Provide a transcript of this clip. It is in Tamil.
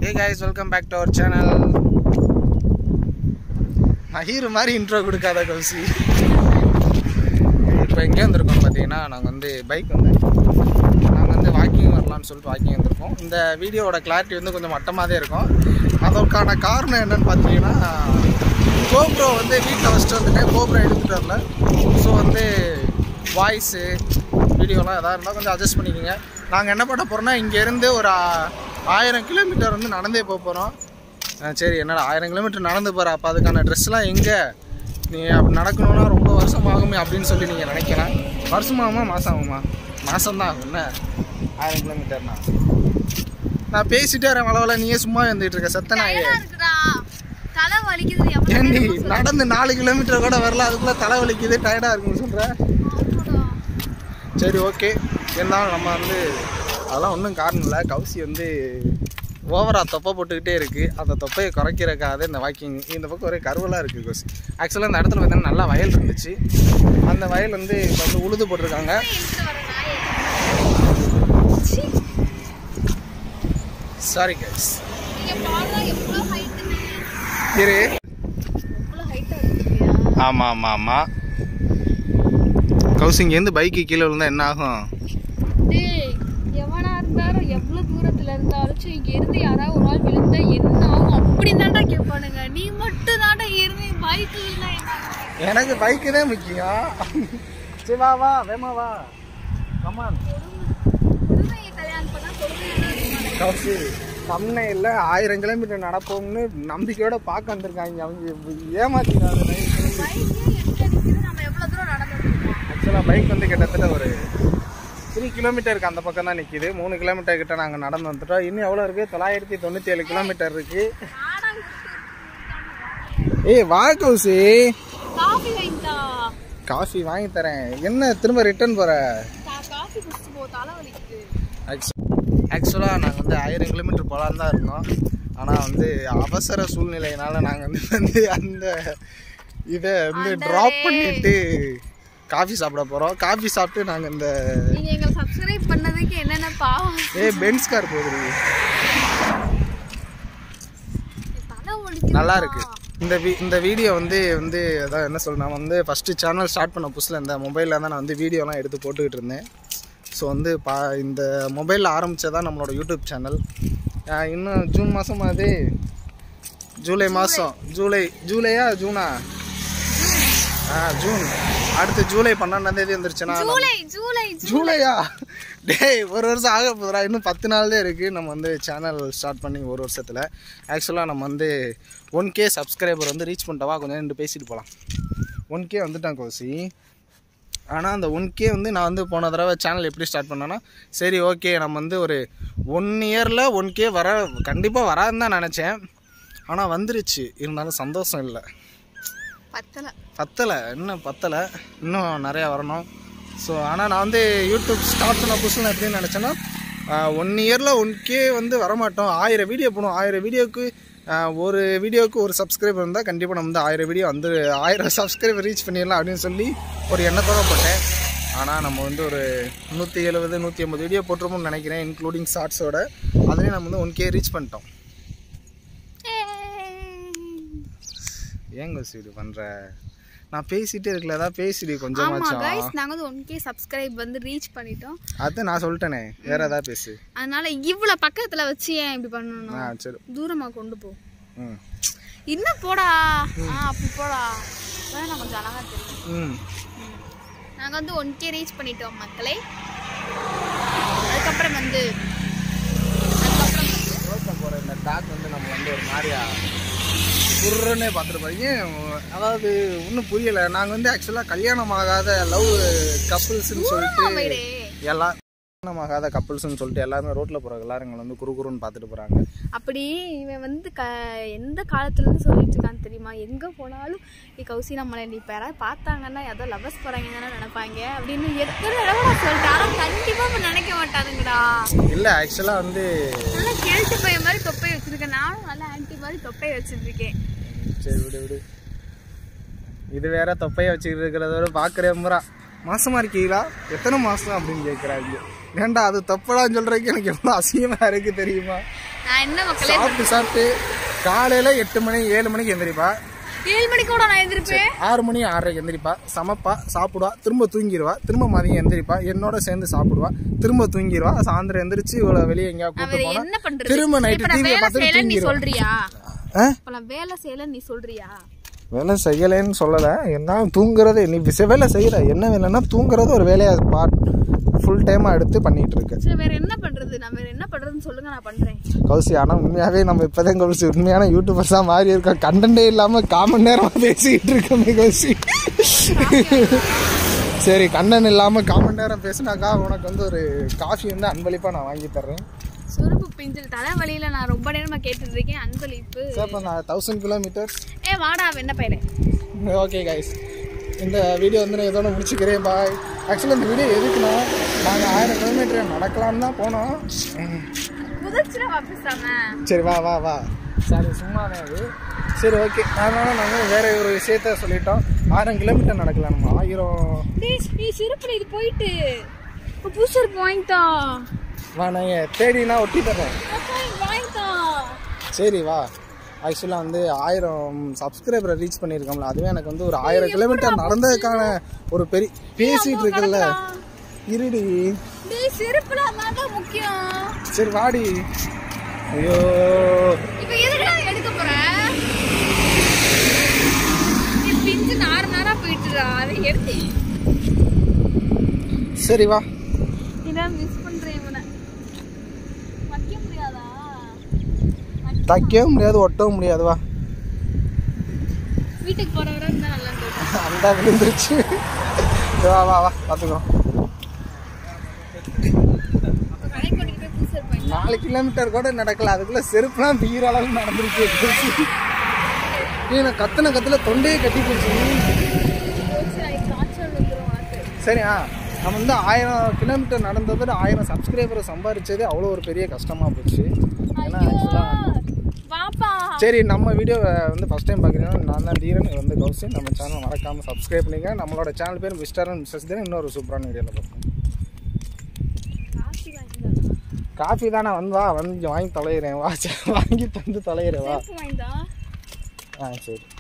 Hey guys welcome back to our channel மஹீர் மாதிரி இன்ட்ரோ கொடுக்காத கௌசி இப்போ எங்கே வந்திருக்கோம் பார்த்தீங்கன்னா நாங்கள் வந்து பைக் வந்து நாங்கள் வந்து வாக்கிங் வரலாம்னு சொல்லிட்டு வாக்கிங் வந்திருக்கோம் இந்த வீடியோவோட கிளாரிட்டி வந்து கொஞ்சம் மட்டமாக தான் இருக்கும் அதற்கான காரணம் என்னன்னு பார்த்தீங்கன்னா கோப்ரோ வந்து வீட்டில் வச்சுட்டு வந்துட்டேன் கோப்ரோ எடுத்துகிட்டு வரல ஸோ வந்து வாய்ஸு வீடியோலாம் எதாவது இருந்தால் கொஞ்சம் அட்ஜஸ்ட் பண்ணிக்கோங்க நாங்கள் என்ன பண்ண போகிறோம்னா இங்கேருந்து ஒரு ஆ- ஆயிரம் கிலோமீட்டர் வந்து நடந்தே போக போகிறோம் சரி என்னடா ஆயிரம் கிலோமீட்டர் நடந்து போகிற அப்போ அதுக்கான ட்ரெஸ்லாம் எங்கே நீ அப்படி நடக்கணும்னா ரொம்ப வருஷம் ஆகுமே அப்படின்னு சொல்லி நீங்கள் நினைக்கலாம் வருஷமாகுமா மாதம் ஆகுமா மாதம்தான் ஆகும் என்ன ஆயிரம் கிலோமீட்டர்னா நான் பேசிட்டே வரேன் வளவல நீயே சும்மா வந்துட்டு இருக்க செத்த நாயே டயர்டா இருக்குடா தலை வலிக்குது எவ்வளவு ஏண்டி நேரமா சொல்ல- நடந்து நாலு கிலோமீட்டர் கூட வரல அதுக்குள்ள தலை வலிக்குது டயர்டாக இருக்குன்னு சொல்கிறேன் ஆமாடா. சரி ஓகே இருந்தாலும் நம்ம வந்து அதெல்லாம் ஒன்றும் காரணம் இல்லை கவுசி வந்து ஓவராக தொப்பை போட்டுக்கிட்டே இருக்குது அந்த தொப்பையை குறைக்கிறக்காக இந்த வாக்கிங் இந்த பக்கம் ஒரே கருவலாக இருக்குது கவுசி ஆக்சுவலாக இந்த இடத்துல பார்த்தீங்கன்னா நல்லா வயல் இருந்துச்சு அந்த வயல் வந்து இப்போ வந்து உழுது போட்டிருக்காங்க இழுத்துட்டு வர நாயே. சீ, சாரி கைஸ் நீங்க பாருடா எவ்வளவு ஹைட்டுன்னு. இரு எவ்வளவு height ஆ இருக்கியா? ஆமாம் ஆமாம் ஆமாம் கவுசி இங்கேருந்து பைக்கு கீழே விழுந்தா என்ன ஆகும் டேய், எவனா இருந்தாலும் எவ்வளவு தூரத்துல இருந்தாலும் சரி, இங்க இருந்து யாராவது ஒரு ஆள் விழுந்தா என்ன ஆகும் அப்படின்னு தான்டா கேட்பானுங்க நீ மட்டும் தான்டா இருந்து பைக் இல்ல எனக்கு பைக்கு தான் முக்கியம் சரி வா வா வேமா வா கமான் கொடுமையை கல்யாணம் பண்ணா கொடுமையா கவுசி தமிழ்நாட்டில் ஆயிரம் கிலோமீட்டர் நடப்போம்னு நம்பிக்கையோட பார்க்க வந்திருக்காங்க அவங்க ஏமாத்தினாங்க பைக்கே எட்டு அடிக்குது நம்ம எவ்வளவு தூரம் நடந்துட்டு இருக்கோம் ஆக்சுவலாக பைக் வந்து கிட்டத்தட்ட ஒரு த்ரீ கிலோமீட்டருக்கு அந்த பக்கம் தான் நிற்கிது மூணு கிலோமீட்டர் கிட்ட நாங்கள் நடந்து வந்துட்டோம் இன்னும் எவ்வளோ இருக்குது தொள்ளாயிரத்தி தொண்ணூற்றி ஏழு கிலோமீட்டர் இருக்குது ஆடா ஏய் வா கௌசி காஃபி வாங்கிட்டா காஃபி வாங்கி தரேன் என்ன திரும்ப ரிட்டர்ன் போகிற நான் காஃபி குடிச்சு போ தலை வலிக்குது ஆக்சுவலாக நாங்கள் வந்து ஆயிரம் கிலோமீட்டர் போகலான்னு தான் இருந்தோம் ஆனால் வந்து அவசர சூழ்நிலையினால நாங்கள் வந்து வந்து அந்த இதை வந்து ட்ராப் பண்ணிட்டு காஃபி சாப்பிட போகிறோம் காஃபி சாப்பிட்டு நாங்கள் இந்த நீங்க எங்களை சப்ஸ்கிரைப் பண்ணதுக்கு என்னென்ன பாவம் ஏ பென்ஸ் கார் போகுது என் தலை வலிக்குது நல்லா இருக்கு இந்த வி இந்த வீடியோ வந்து வந்து அதான் என்ன சொல்ல நான் வந்து ஃபஸ்ட்டு சேனல் ஸ்டார்ட் பண்ண புதுசில் இந்த மொபைலில் தான் நான் வந்து வீடியோலாம் எடுத்து போட்டுக்கிட்டு இருந்தேன் ஸோ வந்து பா இந்த மொபைலில் ஆரம்பித்ததான் நம்மளோட யூடியூப் சேனல் இன்னும் ஜூன் மாதம் அது ஜூலை மாதம் ஜூலை ஜூலையா ஜூனா ஆ ஜூன் அடுத்து ஜூலை பன்னெண்டாம் தேதி வந்துருச்சுன்னா நம்ம- ஜூலை ஜூலை ஜூலையா டேய் ஒரு வருஷம் ஆக போதுடா இன்னும் பத்து நாள் தான் இருக்குது நம்ம வந்து சேனல் ஸ்டார்ட் பண்ணி ஒரு வருஷத்தில் ஆக்சுவலாக நம்ம வந்து ஒன் கே சப்ஸ்கிரைபர் வந்து ரீச் பண்ணிட்டவா கொஞ்சம் ரெண்டு பேசிட்டு போகலாம் ஒன் கே வந்துட்டான் கோசி ஆனால் அந்த ஒன் கே வந்து நான் வந்து போன தடவை சேனல் எப்படி ஸ்டார்ட் பண்ணேன்னா சரி ஓகே நம்ம வந்து ஒரு ஒன் இயரில் ஒன் கே வர கண்டிப்பாக வராதுன்னு தான் நினச்சேன் ஆனால் வந்துருச்சு இருந்தாலும் சந்தோஷம் இல்லை பத்தல பத்தலை இன்னும் பத்தலை இன்னும் நிறையா வரணும் ஸோ ஆனால் நான் வந்து யூடியூப் ஸ்டார்ட் பண்ண புதுசில் நான் எப்படி நினச்சேன்னா ஒன் இயரில் ஒன் கே வந்து வரமாட்டோம் ஆயிரம் வீடியோ போடும் ஆயிரம் வீடியோக்கு ஒரு வீடியோவுக்கு ஒரு சப்ஸ்கிரைபர் இருந்தால் கண்டிப்பாக நம்ம வந்து ஆயிரம் வீடியோ வந்து ஆயிரம் சப்ஸ்கிரைபர் ரீச் பண்ணிடலாம் அப்படின்னு சொல்லி ஒரு எண்ணத்தோட போட்டேன் ஆனால் நம்ம வந்து ஒரு நூற்றி எழுபது நூற்றி ஐம்பது வீடியோ போட்டிருப்போம்னு நினைக்கிறேன் இன்க்ளூடிங் ஷார்ட்ஸோட அதுலேயும் நம்ம வந்து ஒன் கே ரீச் பண்ணிட்டோம் ஏங்க இது பண்ணுற நான் பேசிட்டே இருக்கல ஏதாவது பேசிடு ஆமா கொஞ்சமாச்சும் கைஸ் நாங்க வந்து ஒன் கே சப்ஸ்கிரைப் வந்து ரீச் பண்ணிட்டோம் அது நான் சொல்லிட்டேனே வேற ஏதாவது பேசு அதனால இவ்வளவு பக்கத்துல வச்சு ஏன் இப்படி பண்ணணும் ஆ சரி தூரமா கொண்டு போ ம் இன்னும் போடா ஆ அப்படி போடா நான் கொஞ்சம் அழகா தெரியும் ம் நாங்க வந்து ஒன் கே ரீச் பண்ணிட்டோம் மக்களே அதுக்கப்புறம் வந்து அதுக்கப்புறம் வந்து ரோட்டில் போகிற இந்த டாக் வந்து நம்ம வந்து ஒரு மாதிரியா குர்றனே பார்த்துருப்பாங்க அதாவது ஒன்றும் புரியலை நாங்கள் வந்து ஆக்சுவலாக கல்யாணம் ஆகாத லவ் கப்புள்ஸ்ன்னு சொல்லிட்டு போயிடே. எல்லாம் கல்யாணம் ஆகாத கப்புள்ஸ்ன்னு சொல்லிட்டு எல்லாருமே ரோட்டில் போகிற எல்லாரும் வந்து குறு குறுன்னு பார்த்துட்டு போகிறாங்க அப்படி இவன் வந்து க எந்த காலத்துல இருந்து சொல்லிட்டு இருக்கான்னு தெரியுமா எங்க போனாலும் நீ கௌசி நம்மளை நீ இப்போ யாராவது பார்த்தாங்கன்னா ஏதோ லவர்ஸ் போறாங்க தானே நினைப்பாங்க அப்படின்னு எத்தனை தடவை நான் சொல்லிட்டேன் ஆனா கண்டிப்பா இப்ப நினைக்க மாட்டானுங்கடா இல்லை ஆக்சுவலாக வந்து நல்லா கேள்ட்டு பையன் மாதிரி தொப்பை வச்சிருக்கேன் நானும் நல்லா ஆன்டி மாதிரி தொப்பை வச்சிருக்கேன் சரி விடு விடு இது வேற தொப்பையை வச்சுக்கிட்டு இருக்கிறதோட பார்க்குறேன் முறா மாசமா இருக்கீங்களா எத்தனை மாசம் அப்படின்னு கேட்குறாங்க ஏன்டா அது தொப்படான்னு சொல்றதுக்கு எனக்கு எவ்வளோ அசிங்கமா இருக்கு தெரியுமா நான் என்ன மக்களே சாப்பிட்டு சாப்பிட்டு காலையில் எட்டு மணி ஏழு மணிக்கு எந்திரிப்பா ஏழு மணிக்கு கூட நான் எந்திரிப்பேன் ஆறு மணி ஆறரைக்கு எந்திரிப்பா சமைப்பா சாப்பிடுவா திரும்ப தூங்கிடுவா திரும்ப மதியம் எந்திரிப்பா என்னோட சேர்ந்து சாப்பிடுவா திரும்ப தூங்கிடுவா சாயந்தரம் எந்திரிச்சு இவளை வெளியே எங்கேயா நான் கூட்டு வேற போனா என்ன பண்றது திரும்ப இப்ப நைட்டு நான் டிவியை வேலை பார்த்துட்டு செய்யலன்னு நீ தூங்கிடுவா சொல்றியா ஆ இப்ப நான் வேலை செய்யலன்னு நீ சொல்றியா வேலை செய்யலைன்னு சொல்லலை என்ன தூங்குறது நீ விச வேலை செய்யற என்ன வேலைன்னா தூங்குறது ஒரு வேலையை பார்ட் ஃபுல் டைமாக எடுத்து பண்ணிட்டு இருக்கு சரி வேற என்ன பண்றது நான் வேற என்ன பண்றதுன்னு சொல்லுங்க நான் பண்றேன் கௌசி ஆனால் உண்மையாகவே நம்ம இப்போதான் கௌசி உண்மையான யூடியூபர்ஸாக மாறி இருக்கோம் கண்டென்ட்டே இல்லாமல் காமன் நேரமாக பேசிக்கிட்டு இருக்கோமே கௌசி சரி கண்ணன் இல்லாமல் காமன் நேரம் பேசினாக்கா உனக்கு வந்து ஒரு காஃபி வந்து அன்பளிப்பாக நான் வாங்கி தர்றேன் சுருப்பு பிஞ்சில் தலைவலியில நான் ரொம்ப நேரமா கேட்டுட்டு இருக்கேன் அன்பளிப்பு சார் இப்போ நான் தௌசண்ட் கிலோமீட்டர்ஸ் ஏ வாடா என்ன பையனே ஓகே கைஸ் இந்த வீடியோ வந்து நான் இதோட முடிச்சுக்கிறேன் பாய் ஆக்சுவலாக இந்த வீடியோ எதுக்குன்னா நாங்கள் ஆயிரம் கிலோமீட்டர் நடக்கலாம்னு தான் போனோம் புதச்சுல வாபிசாம சரி வா வா வா சரி சும்மா தான் அது சரி ஓகே அதனால நாங்கள் வேற ஒரு விஷயத்த சொல்லிட்டோம் ஆயிரம் கிலோமீட்டர் நடக்கலாம் நம்ம ஆயிரம் டேய் நீ சிறப்புல இது போயிட்டு இப்போ புதுசு இருக்கு வாங்கிட்டா வா நாங்கள் தேடினா ஒட்டி தர்றேன் வாங்கிட்டா சரி வா ஆக்சுவலாக வந்து ஆயிரம் சப்ஸ்கிரைபரை ரீச் பண்ணியிருக்கோம்ல அதுவே எனக்கு வந்து ஒரு ஆயிரம் கிலோமீட்டர் நடந்ததுக்கான ஒரு பெரிய பேசிகிட்டு இருக்குல்ல இருடி டேய் சிறப்புல அதான் முக்கியம் சரி வாடி ஐயோ இப்போ எதுக்குடா எடுக்க போற நீ பிஞ்சு நார் நாரா போயிட்டுடா அதை எடுத்து சரி வா இதான் மிஸ் பண்றேன் இவனை வைக்க முடியாதா தைக்கவும் முடியாது ஒட்டவும் முடியாது வா வீட்டுக்கு போறவரா இருந்தா நல்லா இருக்கும் அந்த விழுந்துருச்சு வா வா வா பார்த்துக்கோ கடை கூட்டிட்டு போய் புதுசு இருப்பாங்க நாலு கிலோமீட்டர் கூட நடக்கல அதுக்குள்ள செருப்புலாம் தீர அளவு நடந்துருச்சு ஏய், நான் கத்துன கத்துல தொண்டையே கட்டி போச்சு காய்ச்சல் வந்துடும் உனக்கு சரி ஆ நம்ம வந்து ஆயிரம் கிலோமீட்டர் நடந்தது ஆயிரம் சப்ஸ்கிரைபரை சம்பாதிச்சது அவ்வளோ ஒரு பெரிய கஷ்டமா போச்சு ஏன்னா ஆக்சுவலாக பாப்பா சரி நம்ம வீடியோ வந்து ஃபஸ்ட் டைம் பார்க்குறீங்கன்னா நான் தான் தீரன் இது வந்து கௌசி நம்ம சேனல் மறக்காமல் சப்ஸ்கிரைப் பண்ணிங்க நம்மளோட சேனல் பேர் மிஸ்டர் அண்ட் மிஸ்ஸஸ் தீரன் இன்னொரு சூப்பரான வீடியோவில் பார்ப்போம் காசு வாங்கிதான் காஃபி தானே வந்து வா வந்து வாங்கி தொலைகிறேன் வா சரி, வாங்கி தந்து தொலைகிறேன் வா வாங்கிதான் ஆ சரி